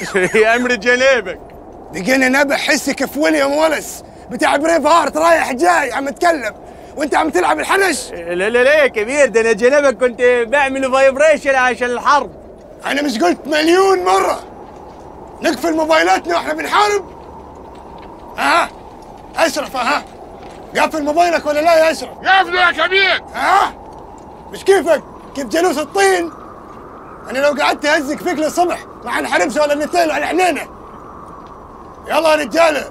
يا امر جنابك بقينا نبح حسك في ويليام ولس بتاع بريف هارت رايح جاي عم تكلم وانت عم تلعب الحنش لا لا لا يا كبير ده انا جنابك كنت بعمل فايبريشن عشان الحرب انا مش قلت مليون مره نقفل موبايلاتنا واحنا بنحارب ها اشرف ها قافل موبايلك ولا لا يا اشرف قافله يا كبير ها مش كيفك كيف جلوس الطين انا لو قعدت اهزك فيك للصبح ما حنحرمش ولا نتين على حنينه يلا يا رجاله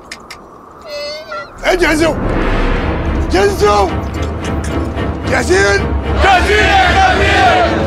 اجهزوا جهزوا جاهزين جاهزين يا كبير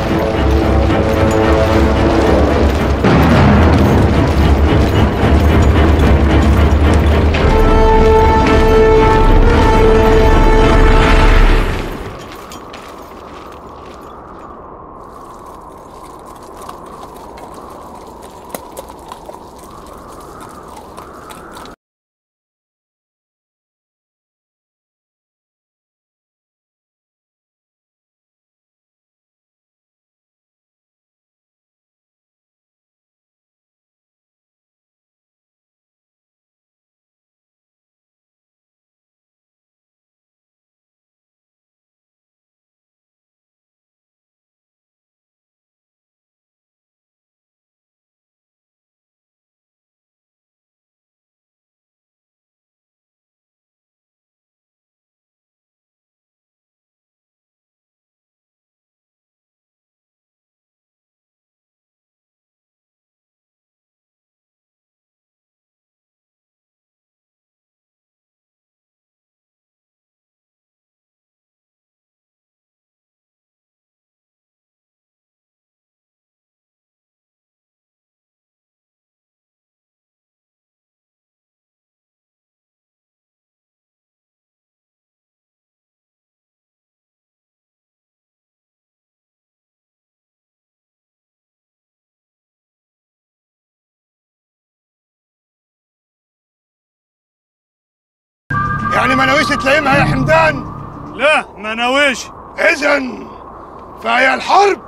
يعني ما ناويش تلايمها يا حمدان لا ما ناويش اذا فهي الحرب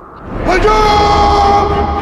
هجوم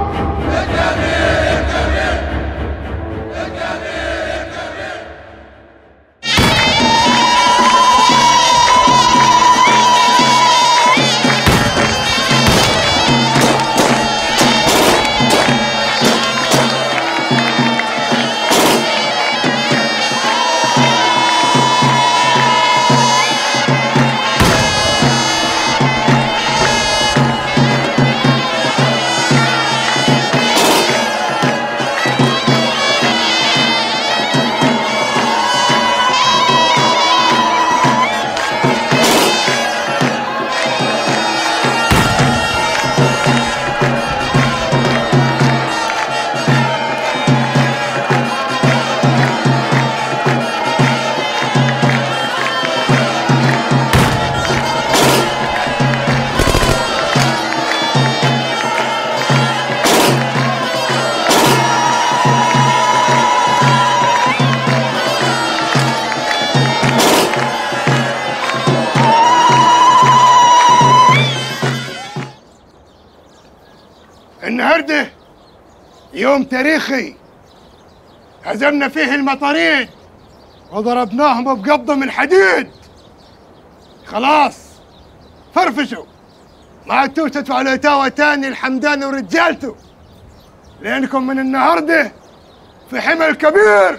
النهارده يوم تاريخي هزمنا فيه المطاريد وضربناهم بقبضة من حديد خلاص فرفشوا ما عدتوش تدفعوا الاتاوة تاني الحمدان ورجالته لانكم من النهارده في حمل كبير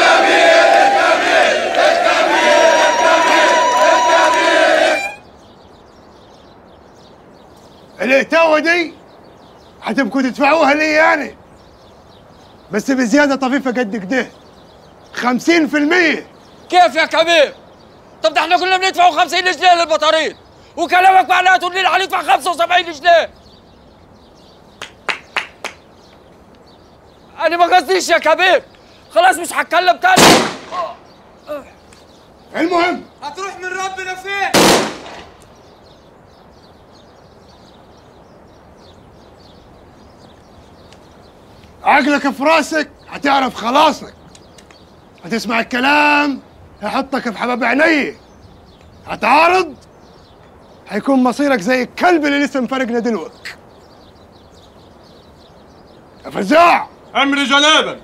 الاتاوة دي هتبقوا تدفعوها لي يعني بس بزيادة طفيفة قد كده 50% كيف يا كبير؟ طب ده احنا كنا بندفعوا 50 جنيه للبطاريد وكلامك معناته ان اللي هندفع 75 جنيه انا ما قصديش يا كبير خلاص مش هتكلم تاني المهم هتروح من ربنا فين؟ عقلك في راسك هتعرف خلاصك هتسمع الكلام هيحطك في حباب عيني هتعارض هيكون مصيرك زي الكلب اللي لسه مفرقنا دلوقتي يا فزاع امر جنابك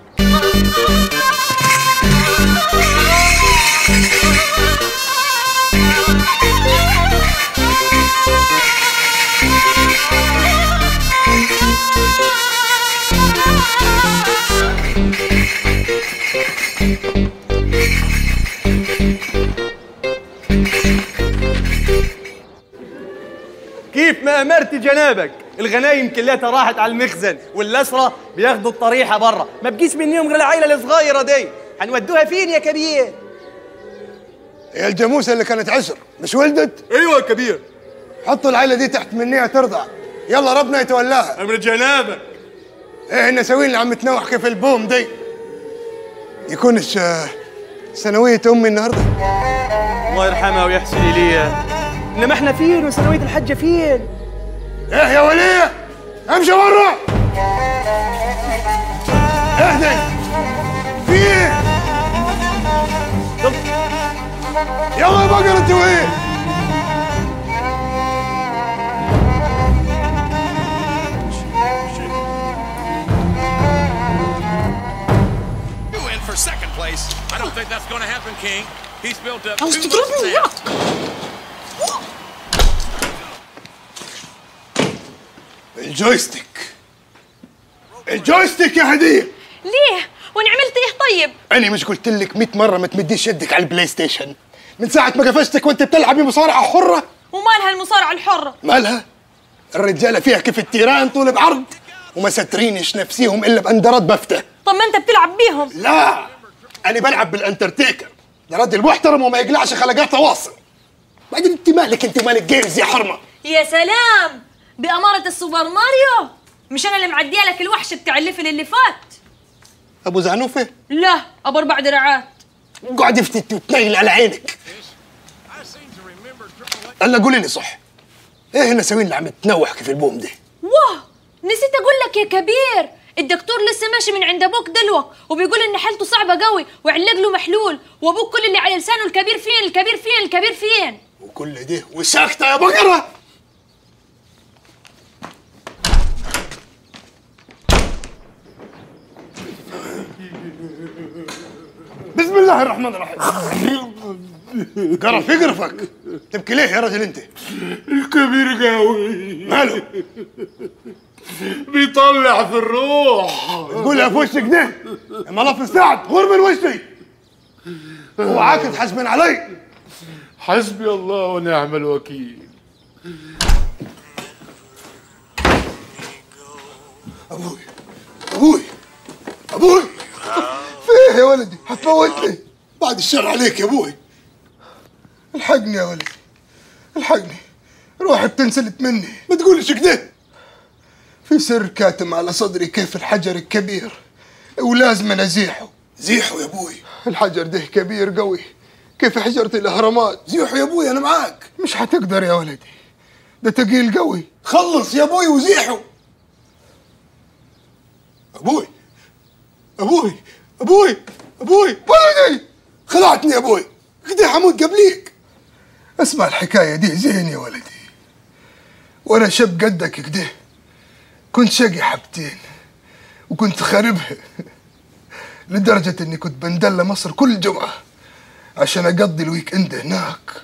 كيف ما امرت جنابك الغنايم كلها راحت على المخزن والاسرى بياخدوا الطريحه برا ما بقيش منهم غير العيله الصغيره دي حنودوها فين يا كبير هي الجاموسه اللي كانت عشر مش ولدت ايوه يا كبير حطوا العيله دي تحت منيها ترضع يلا ربنا يتولاها امر جنابك ايه نسوي اللي عم تنوح كيف البوم دي يكونش آه، سنوية أمي النهاردة الله يرحمها ويحسن اليها انما احنا فين وثانويه الحجه فين إيه يا ولية امشي برا اهدي في ايه يلا يا بقرة انت وين You in for second place. I don't think that's going to happen, King. He's built up عاوز too much تضربني talent. ياك الجويستيك الجويستيك يا هدية ليه وانا عملت ايه طيب أنا مش قلت لك 100 مرة ما تمديش يدك على البلاي ستيشن من ساعة ما قفشتك وأنت بتلعبي مصارعة حرة ومالها المصارعه الحره مالها؟ الرجالة فيها كيف التيران طول بعرض وما سترينش نفسيهم إلا بأندرات بفتة طب ما انت بتلعب بيهم لا أنا بلعب بالأنترتيكر ده راجل محترم وما يقلعش خلقات واصل بعدين أنت مالك أنت مالك جيمز يا حرمة يا سلام بأمارة السوبر ماريو مش انا اللي معديه لك الوحش بتاع الليفل اللي فات أبو زعنوفة لا ابو اربع دراعات قاعد يفتت وتنيل على عينك I seem to remember Triple H. هلا قولي لي صح ايه النساوين اللي عم تنوح كيف البوم ده واه نسيت اقول لك يا كبير الدكتور لسه ماشي من عند ابوك دلوك وبيقول ان حالته صعبه قوي وعلاج له محلول وابوك كل اللي على لسانه الكبير فين الكبير فين الكبير فين وكل ده وساكتة يا بقرة بسم الله الرحمن الرحيم قرف يقرفك تبكي ليه يا رجل انت الكبير قوي ماله بيطلع في الروح تقولها في وشك ده اما لف سعد غور من وشي اوعاك تحاسبن علي حسبي الله ونعم الوكيل ابوي ابوي ابوي فيه يا ولدي هتموتني بعد الشر عليك يا ابوي الحقني يا ولدي الحقني روحي بتنسلت مني ما تقولش كده في سر كاتم على صدري كيف الحجر الكبير ولازم أنا ازيحه زيحه يا ابوي الحجر ده كبير قوي كيف حجرة الاهرامات زيحه يا ابوي انا معاك مش هتقدر يا ولدي ده تقيل قوي خلص يا ابوي وزيحه ابوي ابوي ابوي ابوي ولدي خلعتني يا ابوي كده حموت قبليك اسمع الحكايه دي زين يا ولدي وانا شاب قدك كده كنت شقي حبتين وكنت خاربها لدرجة اني كنت بندل مصر كل جمعة عشان اقضي الويك اند هناك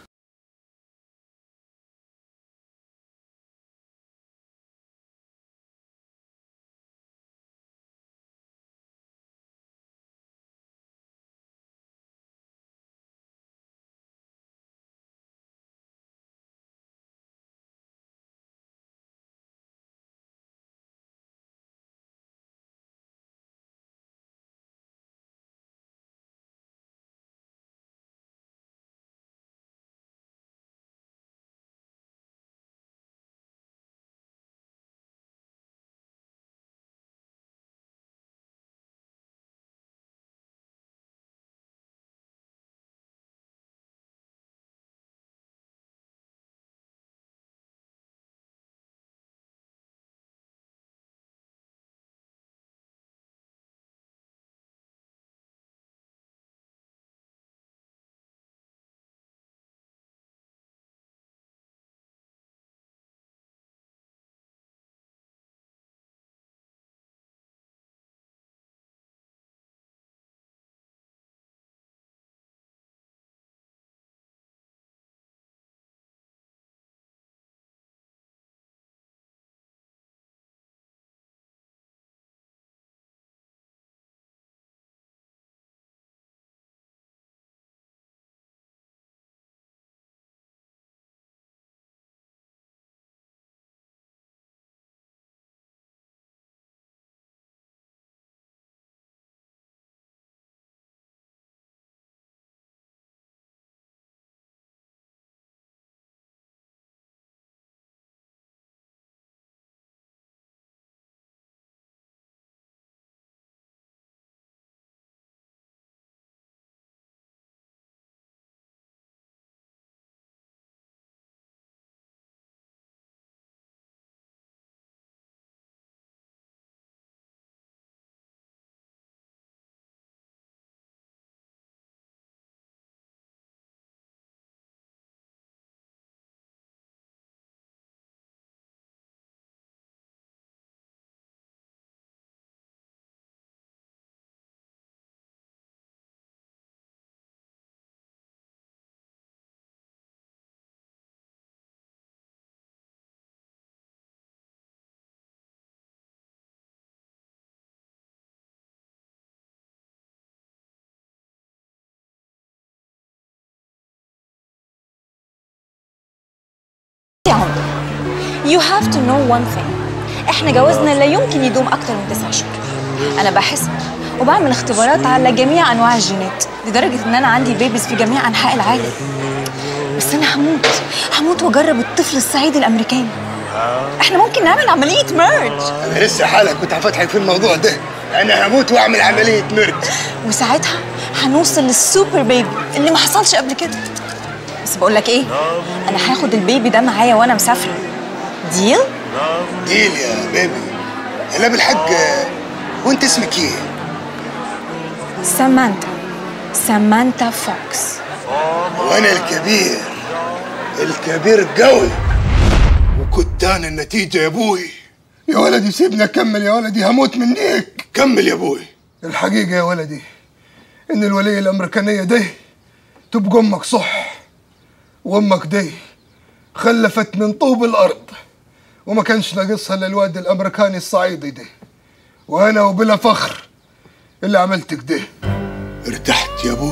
يا عمر you have to know one thing احنا جوازنا لا يمكن يدوم اكتر من تسع شهور انا بحسب وبعمل اختبارات على جميع انواع الجينات لدرجه ان انا عندي بيبيز في جميع انحاء العالم بس انا هموت هموت واجرب الطفل الصعيدي الامريكاني احنا ممكن نعمل عمليه ميرج انا لسه حالا كنت هفتحك في الموضوع ده انا هموت واعمل عمليه مرج وساعتها هنوصل للسوبر بيبي اللي ما حصلش قبل كده بس بقول لك ايه انا هاخد البيبي ده معايا وانا مسافره ديل ديل يا بيبي لا بالحق وانت اسمك ايه؟ سامانتا سامانتا فوكس وانا الكبير الكبير قوي وكنت انا النتيجه يا ابوي يا ولدي سيبني اكمل يا ولدي هموت منيك كمل يا ابوي الحقيقه يا ولدي ان الوليه الامريكانيه دي تبقى امك صح وامك دي خلفت من طوب الارض وما كانش ناقصها الا الواد الامريكاني الصعيدي ده وانا وبلا فخر اللي عملت كده ارتحت يا ابوي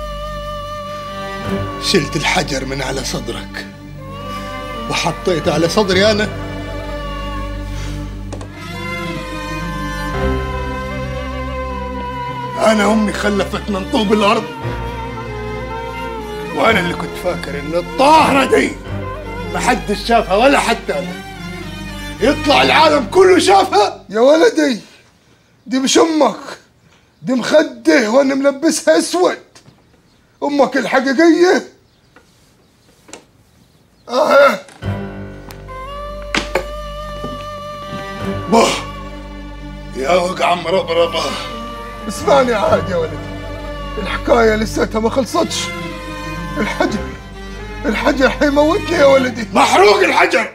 شلت الحجر من على صدرك وحطيته على صدري انا انا امي خلفت من طوب الارض وانا اللي كنت فاكر ان الطاهره دي محدش شافها ولا حتى انا يطلع العالم كله شافها يا ولدي دي مش امك دي مخده وانا ملبسها اسود امك الحقيقيه اه باه يا وقع مربربة اسمعني عاد يا ولدي الحكاية لساتها ما خلصتش الحجر الحجر حيموتني يا ولدي محروق الحجر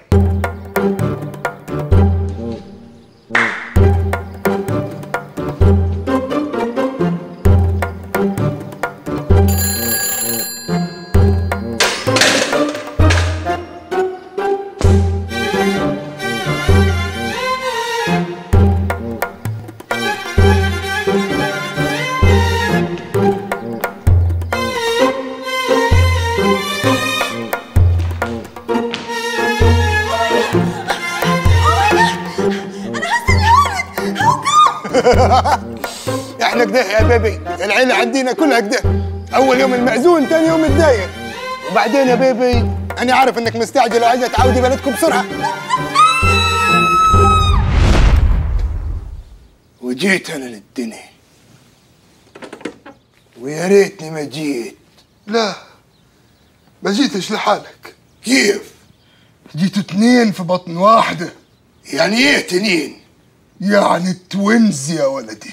احنا كده يا بيبي العيلة عندنا كلها كده اول يوم المأذون تاني يوم الداير وبعدين يا بيبي انا عارف انك مستعجل وعايزة تعودي بلدكم بسرعة وجيت انا للدنيا ويا ريتني ما جيت لا ما جيتش لحالك كيف؟ جيتوا اتنين في بطن واحدة يعني ايه اتنين؟ يعني التوينز يا ولدي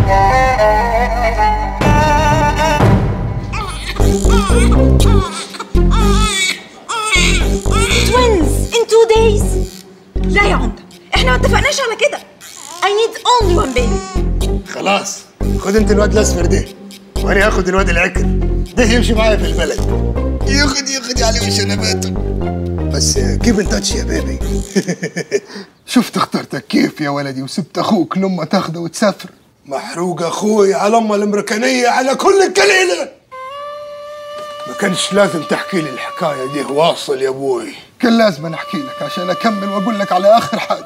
توينز in two days لا يا عمده احنا ما اتفقناش على كده I need only one baby خلاص خد انت الواد الاصفر ده وانا هاخد الواد العكر ده يمشي معايا في البلد ياخد ياخد عليه وشنباته بس كيف ان تاتش يا بيبي شفت اخترتك كيف يا ولدي وسبت اخوك لما تاخده وتسافر محروق اخوي على امه الامريكانيه على كل الكليله ما كانش لازم تحكي لي الحكايه دي واصل يا ابوي كان لازم أنا احكي لك عشان اكمل واقول لك على اخر حاجه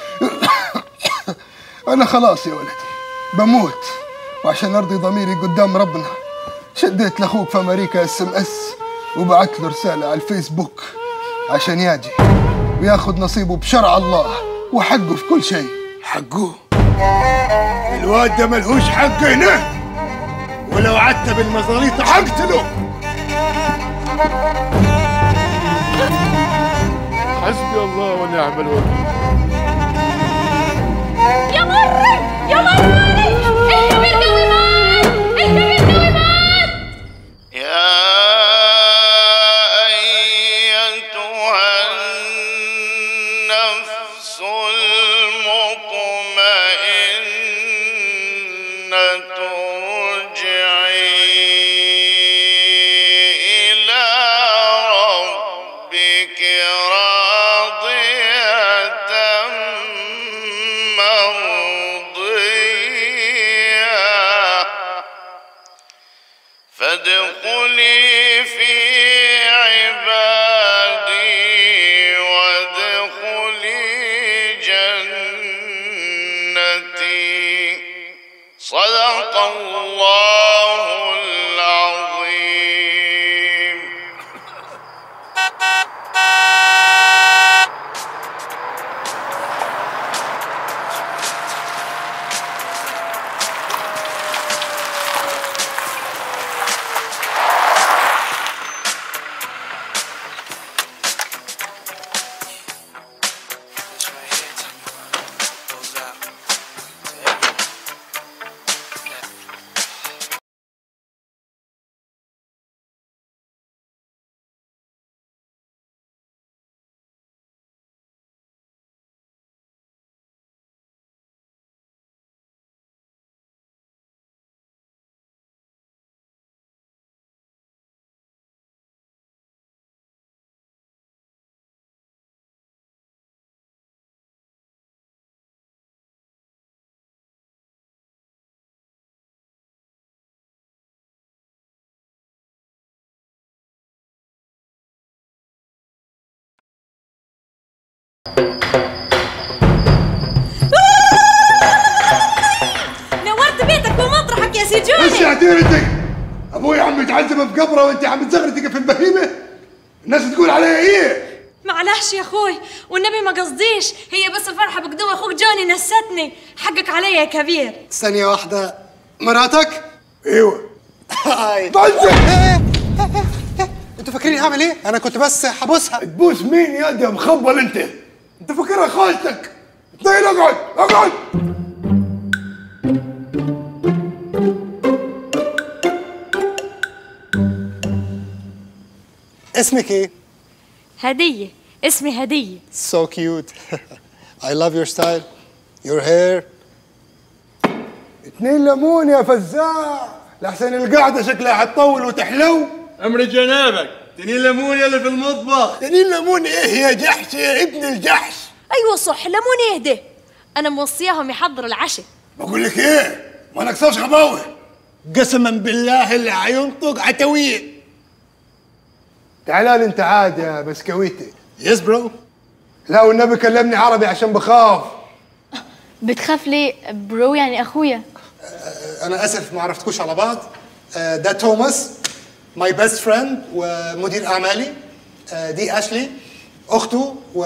انا خلاص يا ولدي بموت وعشان ارضي ضميري قدام ربنا شديت لاخوك في امريكا اس ام اس وبعت له رساله على الفيسبوك عشان يجي وياخذ نصيبه بشرع الله وحقه في كل شيء حقه الواد ده ملهوش حق هنا ولو عدت بالمزاريط حقتله حسبي الله ونعم الوكيل يا مري يا مري الكبير قوي مات الكبير قوي مات يا أيتها النفس المطمئنة ارجعي إلى ربك راضية نورت بيتك بمطرحك يا سي بس جوني يا ديرتك ابوي عم يتعذب بقبره وانت عم تزغرتك في البهيمه الناس تقول عليها ايه معلش يا اخوي والنبي ما قصديش هي بس الفرحه بقدوم اخوك جوني نستني حقك علي يا كبير ثانية واحدة مراتك؟ ايوه هاي بعزك انتوا فاكرين هعمل ايه؟ انا كنت بس حبوسها تبوس مين يا دي يا مخبل انت انت فاكرها خالتك اثنين اقعد اقعد اسمك ايه؟ هديه اسمي هديه So cute. I love your style. Your hair. اثنين ليمون يا فزاع لحسن القعده شكلها حتطول وتحلو امر جنابك تنين ليمون يلي في المطبخ اثنين ليمون ايه يا جحش يا ابن الجحش ايوه صح لمون يهدي انا موصياهم يحضروا العشاء بقول لك ايه ما نقصرش غباوه قسما بالله اللي حينطق عتويه تعال لي انت عاد يا بسكويتي Yes bro. لا والنبي كلمني عربي عشان بخاف بتخاف ليه برو يعني اخويا انا اسف ما عرفتكوش على بعض. آه، ده توماس ماي بيست فريند ومدير اعمالي. آه، دي اشلي اخته و...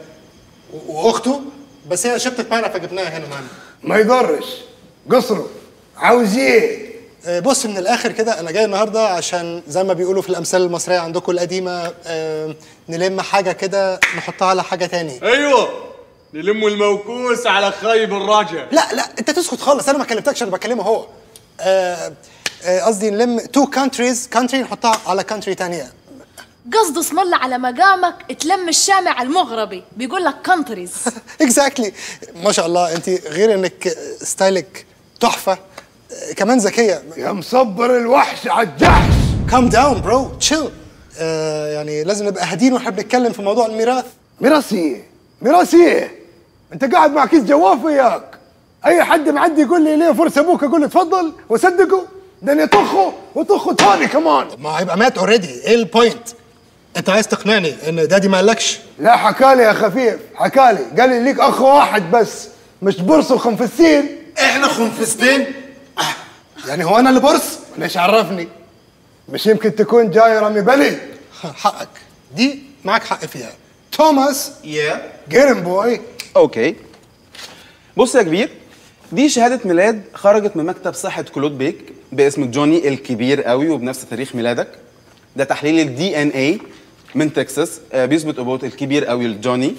واخته بس هي شبتت معنا فجبناها هنا معنا. ما يضرش قصره عاوز ايه آه، بص من الاخر كده انا جاي النهارده عشان زي ما بيقولوا في الامثال المصريه عندكم القديمه آه، نلم حاجه كده نحطها على حاجه تاني ايوه نلم الموكوس على خايب الرجا لا لا انت تسكت خالص انا ما كلمتكش انا بكلمه هو آه، آه، قصدي نلم تو كانتريز كانتري نحطها على كانتري تانية قصده اسم الله على مقامك اتلم الشامع المغربي بيقول لك كونتريز اكزاكتلي ما شاء الله انت غير انك ستايلك تحفه آه، كمان ذكيه يا مصبر الوحش على الجحش كام داون برو تشيل يعني لازم نبقى هادين واحنا بنتكلم في موضوع الميراث ميراث ايه ميراث ايه انت قاعد مع كيس جواف وياك اي حد معدي يقول لي ليه فرصه ابوك اقول له اتفضل واصدقه ده انا طخه وطخه تاني كمان ما هيبقى مات اوريدي ايه البوينت انت عايز تقنعني ان دادي ما قالكش لا حكالي يا خفيف حكالي قال لي ليك اخ واحد بس مش برص وخنفسين احنا خنفسين يعني هو انا اللي برص ليش عرفني مش يمكن تكون جاي رامي بلي حقك دي معك حق فيها توماس يا جيرن بوي اوكي بص يا كبير دي شهادة ميلاد خرجت من مكتب صحة كلود بيك باسم جوني الكبير قوي وبنفس تاريخ ميلادك ده تحليل الدي ان اي من تكساس آه، بيثبت ابوة الكبير قوي لجوني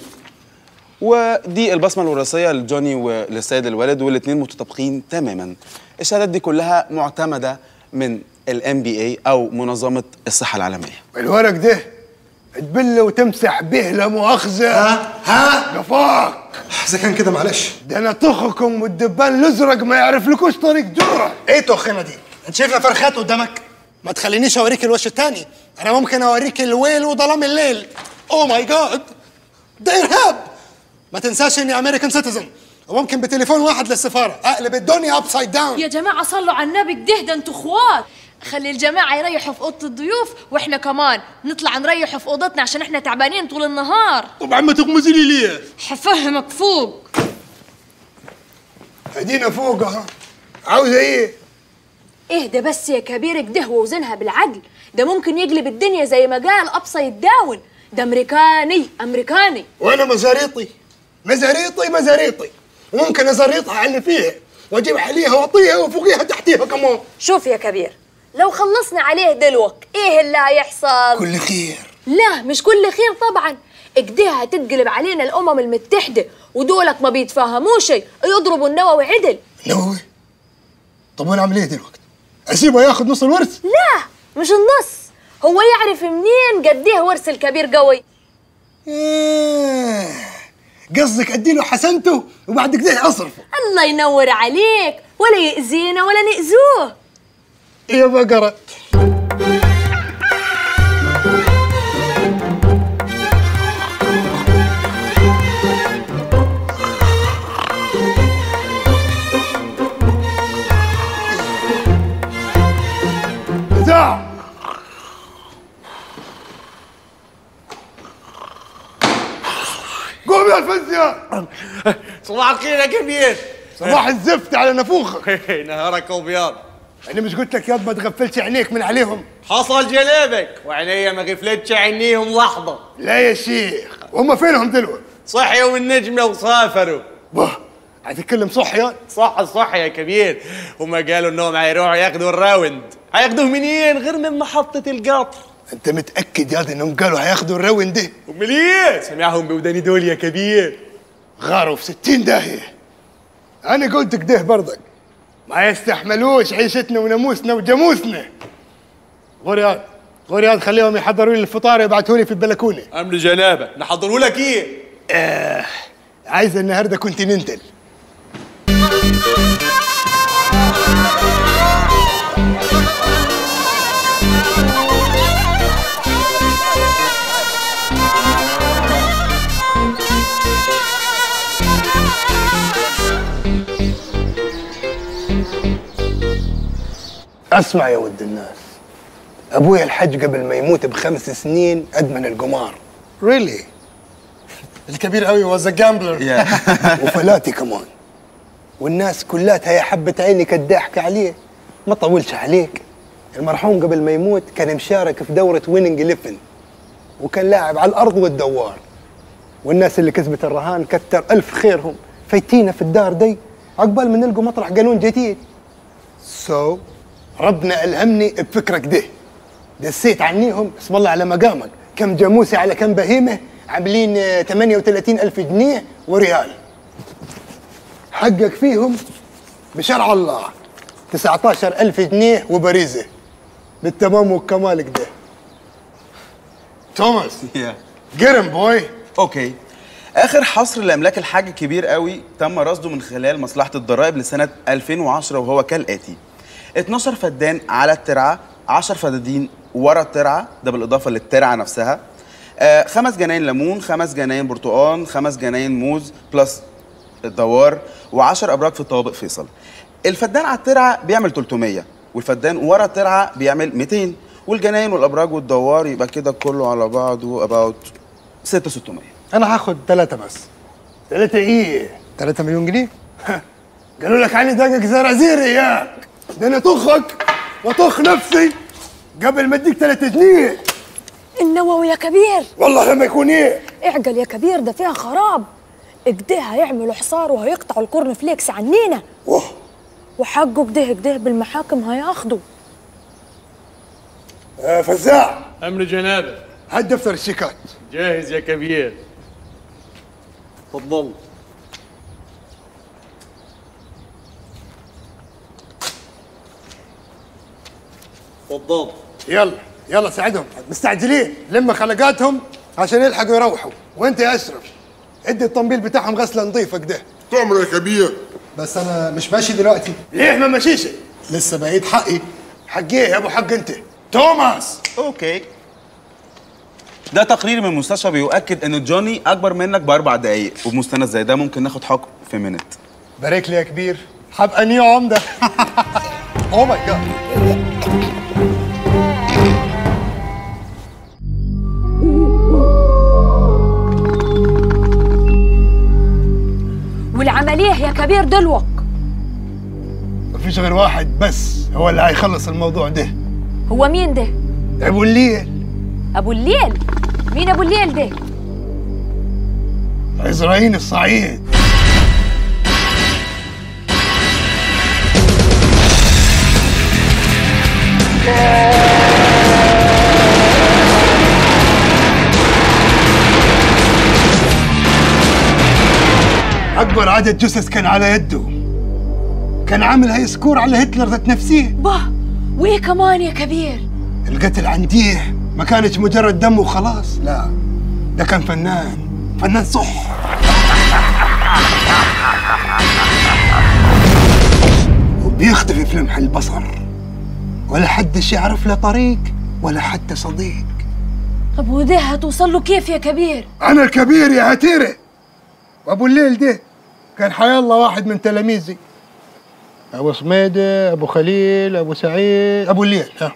ودي البصمة الوراثية لجوني وللسيد الوالد والاتنين متطابقين تماما الشهادات دي كلها معتمدة من الام بي اي او منظمة الصحة العالمية الورق ده تبل وتمسح به لا مؤاخذة ها ها قفاك اذا كان كده معلش ده انا طخكم والدبان الازرق ما يعرف لكوش طريق جرة ايه تخنا دي انت شايفنا فرخات قدامك ما تخلينيش اوريك الوش التاني انا ممكن اوريك الويل وظلام الليل اوه ماي جاد ده ارهاب ما تنساش اني امريكان سيتيزن وممكن بتليفون واحد للسفاره اقلب الدنيا ابسايد داون يا جماعة صلوا على النبي كده ده انتوا اخوات خلي الجماعة يريحوا في أوضة الضيوف واحنا كمان نطلع نريحوا في أوضتنا عشان احنا تعبانين طول النهار طبعا ما تغمزي لي ليه حفهمك فوق ادينا فوق ها عاوزة ايه اهدى بس يا كبير كده ووزنها بالعقل ده ممكن يقلب الدنيا زي ما قال أبسايد داون ده أمريكاني أمريكاني وانا مزاريطي مزاريطي مزاريطي وممكن ازريطها على اللي فيها واجيب عليها واطيها وفوقيها تحتيها كمان شوف يا كبير لو خلصنا عليه دلوك ايه اللي هيحصل كل خير لا مش كل خير طبعا اكديها هتتقلب علينا الامم المتحده ودولك ما بيتفاهموش يضربوا النووي عدل نووي طب وانا اعمل ايه دلوقتي اسيبه ياخذ نص الورث لا مش النص هو يعرف منين قد ايه ورث الكبير قوي آه، قصدك اديله حسنته وبعد كده اصرفه الله ينور عليك ولا يأذينا ولا نأذوه يا بقرة بتاع قوم يا الفزيان صباح الخير يا كبير صباح الزفت على نفوخك نهارك ابيض انا مش قلت لك ياض ما تغفلش عينيك من عليهم حصل جلابك وعينيا ما غفلتش عينيهم لحظه لا يا شيخ هم فينهم دلوقتي صحيوا من النجمه وسافروا واه هتتكلم صح ياض صح صح يا كبير هما قالوا انهم هيروحوا ياخدوا الراوند هياخدوه منين غير من محطه القطر انت متاكد ياض انهم قالوا هياخدوا الراوند ده امال ايه سامعهم بوداني دول يا كبير غاروا في ستين داهية أنا قلت كده برضك ما يستحملوش عيشتنا وناموسنا وجاموسنا غرياض غرياض خليهم يحضروا لي الفطار يبعتوا لي في البلكونة امر جنابك نحضروا لك ايه آه عايز النهارده كونتيننتال اسمع يا ود الناس ابويا الحج قبل ما يموت بخمس سنين ادمن القمار ريلي الكبير قوي واز جامبلر وفلاتي كمان والناس كلاتها يا حبة عيني كانت ضاحكة عليه ما طولش عليك المرحوم قبل ما يموت كان مشارك في دورة ويننج إليفن وكان لاعب على الأرض والدوار والناس اللي كسبت الرهان كتر ألف خيرهم فايتينا في الدار دي عقبال ما نلقوا مطرح قانون جديد سو so, ربنا ألهمني بفكرة كده دسيت عنيهم اسم الله على مقامك كم جاموسة على كم بهيمة عاملين آه، 38 ألف جنيه وريال حقك فيهم بشرع الله 19 ألف جنيه وبريزة بالتمام والكمال كده توماس جرم بوي اوكي اخر حصر لاملاك الحاج كبير قوي تم رصده من خلال مصلحه الضرائب لسنه 2010 وهو كالاتي 12 فدان على الترعه 10 فدادين ورا الترعه ده بالاضافه للترعه نفسها آه خمس جناين ليمون خمس جناين برتقال خمس جناين موز بلس الدوار و10 ابراج في طوابق فيصل الفدان على الترعه بيعمل 300 والفدان ورا الترعه بيعمل 200 والجناين والابراج والدوار يبقى كده كله على بعضه اباوت 6600 انا هاخد ثلاثة بس ثلاثة إيه 3 مليون جنيه قالوا لك عني دقك زرازير إياك ده أنا طخك وطخ نفسي قبل ما أديك ثلاثة جنيه النووي يا كبير والله لما يكون إيه اعقل يا كبير ده فيها خراب اكده هيعملوا حصار وهيقطعوا الكورن فليكس عنينا واه وحقه كده كده بالمحاكم هياخدوا آه فزاع امر جنابك هات دفتر الشيكات جاهز يا كبير تفضل تفضل يلا يلا ساعدهم مستعجلين لما خلقاتهم عشان يلحقوا يروحوا وانت يا اشرف ادي الطنبيل بتاعهم غسله نظيفه كده تؤمر يا كبير بس انا مش ماشي دلوقتي ليه ما مشيش لسه بقيت حقي حق ايه يا ابو حق انت توماس اوكي ده تقرير من المستشفى بيؤكد ان جوني اكبر منك باربع دقايق وبمستند زي ده ممكن ناخد حكم في منت بارك لي يا كبير حبقى نيو عمده اوه ماي جاد والعمليه يا كبير دلوق مفيش غير واحد بس هو اللي هيخلص الموضوع ده هو مين ده ابو الليل ابو الليل مين ابو الليل ده عزرائيل الصعيد أكبر عدد جثث كان على يده كان عامل هاي سكور على هتلر ذات نفسه با وايه كمان يا كبير القتل عنديه ما كانش مجرد دم وخلاص لا ده كان فنان فنان صح وبيختفي في لمح البصر ولا حدش يعرف له طريق ولا حتى صديق طب وده هتوصل له كيف يا كبير أنا الكبير يا هتيرة وأبو الليل ده كان حي الله واحد من تلاميذي أبو صميدة أبو خليل أبو سعيد أبو الليل ها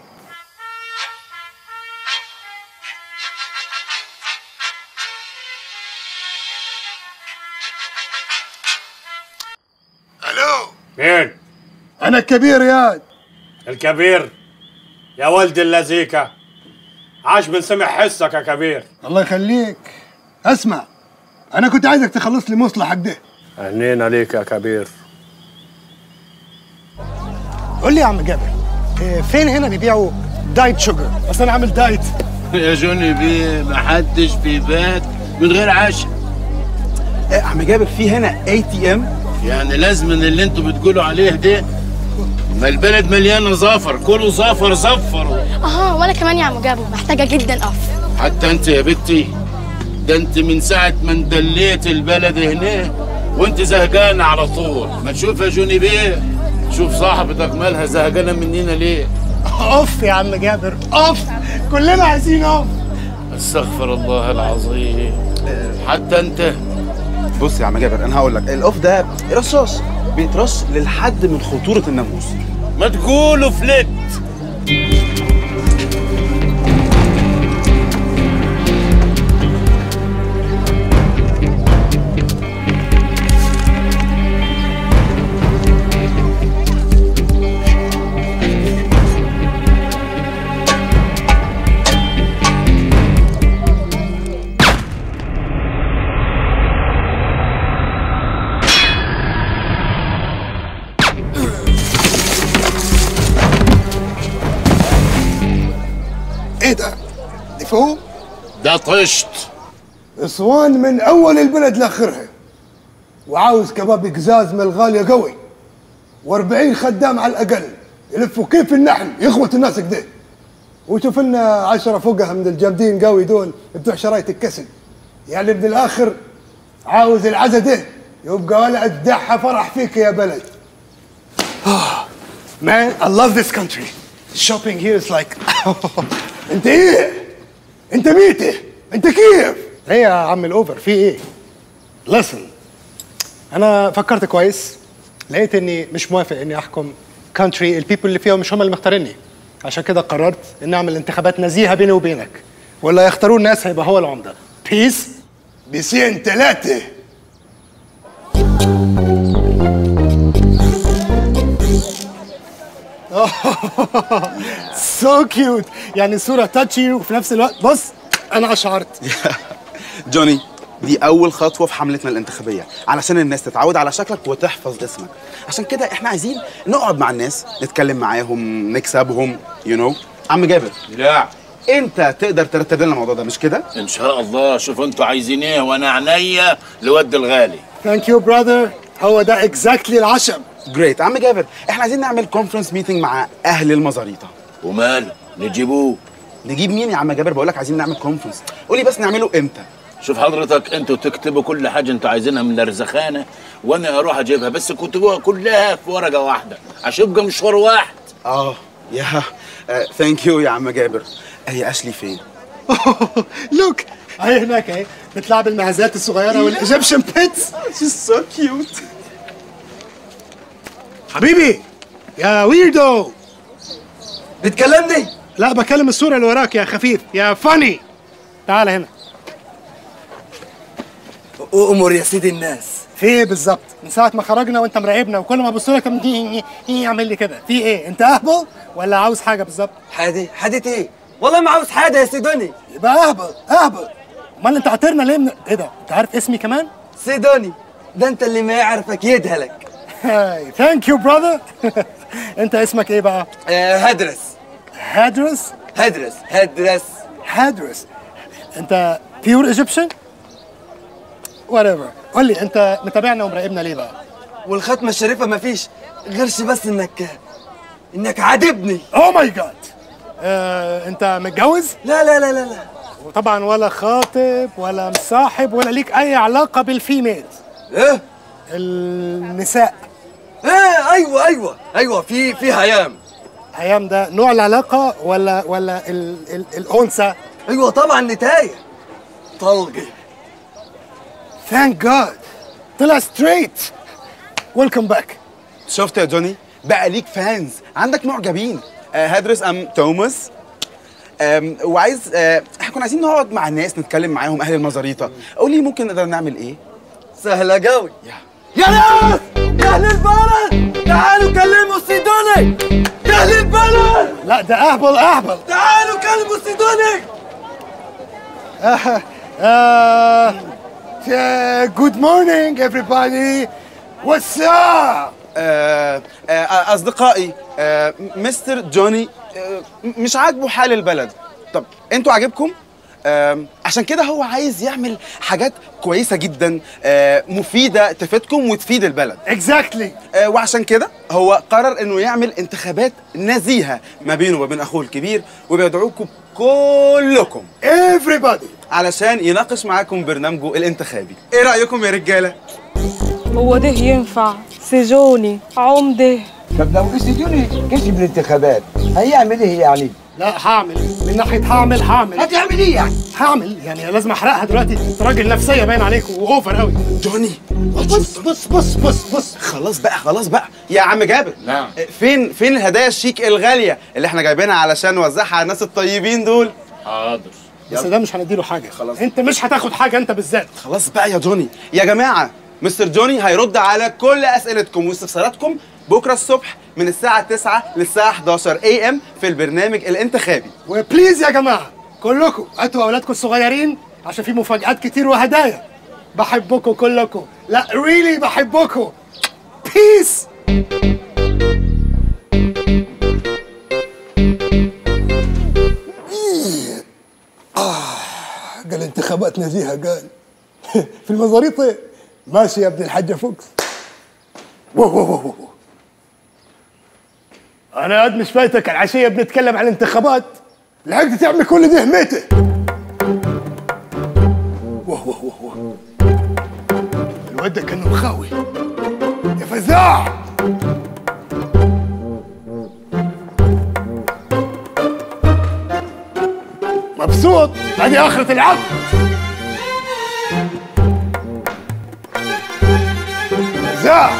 مين؟ انا الكبير ياد الكبير يا ولد اللذيكة عاش من سمع حسك يا كبير الله يخليك اسمع انا كنت عايزك تخلص لي مصلحك ده هنينا ليك يا كبير قول لي يا عم جابر إيه، فين هنا بيبيعوا دايت شوجر اصل انا عامل دايت يا جوني بيه محدش بيبات من غير عشاء إيه عم جابر في هنا اي تي ام يعني لازم من اللي انتوا بتقولوا عليه ده ما البلد مليانه زفر كله زفر زفر اها وانا كمان يا عم جابو محتاجه جدا اقف حتى انت يا بنتي ده انت من ساعه ما اندليت البلد هنا وانت زهقانه على طول ما تشوف يا جوني بيه شوف صاحبتك مالها زهقانه مننا ليه اوف يا عم جابر اوف كلنا عايزين اوف استغفر الله العظيم حتى انت بص يا عم جابر انا هقول لك الاوف ده رصاص بيترص للحد من خطوره الناموس ما تقولوا فلت ايه ده؟ دي فوق؟ ده طشت اسوان من اول البلد لاخرها وعاوز كباب قزاز من الغاليه قوي و40 خدام على الاقل يلفوا كيف النحل يخوت الناس كده وشوف لنا عشرة فوقها من الجامدين قوي دول بتوع شرايط الكسل يعني من الاخر عاوز العزا ده يبقى ولد دحى فرح فيك يا بلد Man, I love this country. Shopping here is like انت ايه؟ انت ميته؟ انت كيف؟ ايه يا عم الاوفر في ايه؟ listen انا فكرت كويس لقيت اني مش موافق اني احكم كونتري البيبل اللي فيها مش هم اللي مختاريني عشان كده قررت اني اعمل انتخابات نزيهه بيني وبينك ولا يختاروا الناس هيبقى هو العمده بيس بيسين ثلاثة سو كيوت يعني صوره تاتشي وفي نفس الوقت بص انا اشعرت جوني دي اول خطوه في حملتنا الانتخابيه علشان الناس تتعود على شكلك وتحفظ اسمك عشان كده احنا عايزين نقعد مع الناس نتكلم معاهم نكسبهم يو you know. عم جابر لا انت تقدر ترتب لنا الموضوع ده مش كده ان شاء الله شوف انتوا عايزين ايه وانا عينيا لود الغالي ثانك يو براذر هو ده اكزاكتلي العشم جريت عم جابر احنا عايزين نعمل كونفرنس ميتنج مع اهل المزاريطه وماله نجيبوه نجيب مين يا عم جابر بقول لك عايزين نعمل كونفرنس قولي بس نعمله امتى شوف حضرتك انتوا تكتبوا كل حاجه انتوا عايزينها من الرزخانه وانا اروح اجيبها بس كتبوها كلها في ورقه واحده عشان يبقى مشوار واحد اه يا ثانك يو يا عم جابر هي اشلي فين لوك اهي هناك اهي بتلعب المهزات الصغيره والايجيبشن بيتس شيز سو كيوت حبيبي يا ويردو بتكلمني؟ لا بكلم الصوره اللي وراك يا خفيف يا فاني تعال هنا أمر يا سيدي الناس في ايه بالظبط من ساعه ما خرجنا وانت مراقبنا وكل ما ابص لك يعمل لي كده في ايه انت اهبل ولا عاوز حاجه بالظبط حادي حادي ايه؟ والله ما عاوز حاجة يا سيدوني يبقى اهبل اهبل امال انت عاطرنا ليه من ايه ده انت عارف اسمي كمان سيدوني ده انت اللي ما يعرفك يدهلك هاي ثانك يو براذر انت اسمك ايه بقى آه هدرس هادرس هدرس هدرس هادرس انت بيور ايجيبشن وات ايفر قول لي انت متابعنا ومراقبنا ليه بقى والختمة الشريفة ما فيش غيرش بس انك انك عاجبني اوه ماي جاد انت متجوز لا لا لا لا لا وطبعا ولا خاطب ولا مصاحب ولا ليك اي علاقه بالفيميل ايه النساء ايه ايوه ايوه ايوه في في هيام هيام ده نوع العلاقه ولا ولا ال ال الانثى ايوه طبعا نتايه طلقه ثانك جاد طلع ستريت ويلكم باك شفت يا جوني بقى ليك فانز عندك معجبين آه هدرس ام توماس آم، وعايز آه، احنا كنا عايزين نقعد مع الناس نتكلم معاهم اهل المزاريطه قولي ممكن نقدر نعمل ايه سهله قوي يا يا ناس يا اهل البلد تعالوا كلموا سيدوني اهل البلد لا ده اهبل اهبل تعالوا كلموا سيدوني جود مورنينج everybody واتس اب آه، آه، اصدقائي آه، مستر جوني آه، مش عاجبه حال البلد طب انتوا عاجبكم آم، عشان كده هو عايز يعمل حاجات كويسه جدا آه، مفيده تفيدكم وتفيد البلد اكزاكتلي وعشان كده هو قرر انه يعمل انتخابات نزيهه ما بينه وما بين اخوه الكبير وبيدعوكم كلكم everybody علشان يناقش معاكم برنامجه الانتخابي ايه رايكم يا رجاله هو ده ينفع سجوني عمده طب لو استديوني كسب الانتخابات هيعمل ايه يعني؟ لا هعمل من ناحيه هعمل هعمل هتعمل ايه يعني؟ هعمل يعني لازم احرقها دلوقتي انت راجل نفسيه باين عليك واوفر قوي جوني بص بص بص بص بص خلاص بقى خلاص بقى يا عم جابر نعم فين فين الهدايا الشيك الغاليه اللي احنا جايبينها علشان نوزعها على الناس الطيبين دول حاضر بس ده مش هنديله حاجه خلاص انت مش هتاخد حاجه انت بالذات خلاص بقى يا جوني يا جماعه مستر جوني هيرد على كل اسئلتكم واستفساراتكم بكره الصبح من الساعه 9 للساعه 11 اي ام في البرنامج الانتخابي وبليز يا جماعه كلكم هاتوا اولادكم الصغيرين عشان في مفاجآت كتير وهدايا بحبكم كلكم لا ريلي really بحبكم بيس قال انتخابات نزيهه قال في المزاريطه ماشي يا ابن الحاجه فوكس وو وو وو وو. انا قد مش فايتك العشيه بنتكلم عن الانتخابات لحقت تعمل كل ده ميته وو وو وو وو. الواد ده كان مخاوي يا فزاع مبسوط هذه اخرة العقد فزاع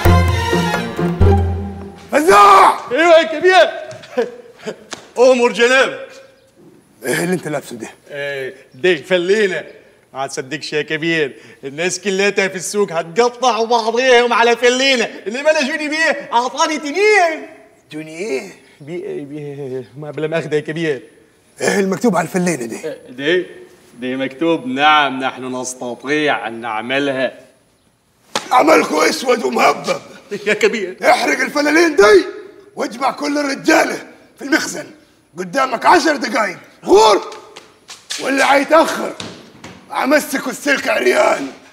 فزاع ايوه يا كبير امر جناب ايه اللي انت لابسه ده؟ ايه دي فلينا ما تصدقش يا كبير الناس كلها في السوق هتقطع بعضيهم على فلينه انما انا جوني بيه اعطاني تنين جوني ايه؟ بيه بيه ما بلا ماخذه يا كبير ايه المكتوب على الفلينه دي؟ دي دي مكتوب نعم نحن نستطيع ان نعملها عملكم اسود ومهبب يا كبير احرق الفلالين دي واجمع كل الرجاله في المخزن قدامك عشر دقايق غور واللي هيتاخر امسكوا السلك عريان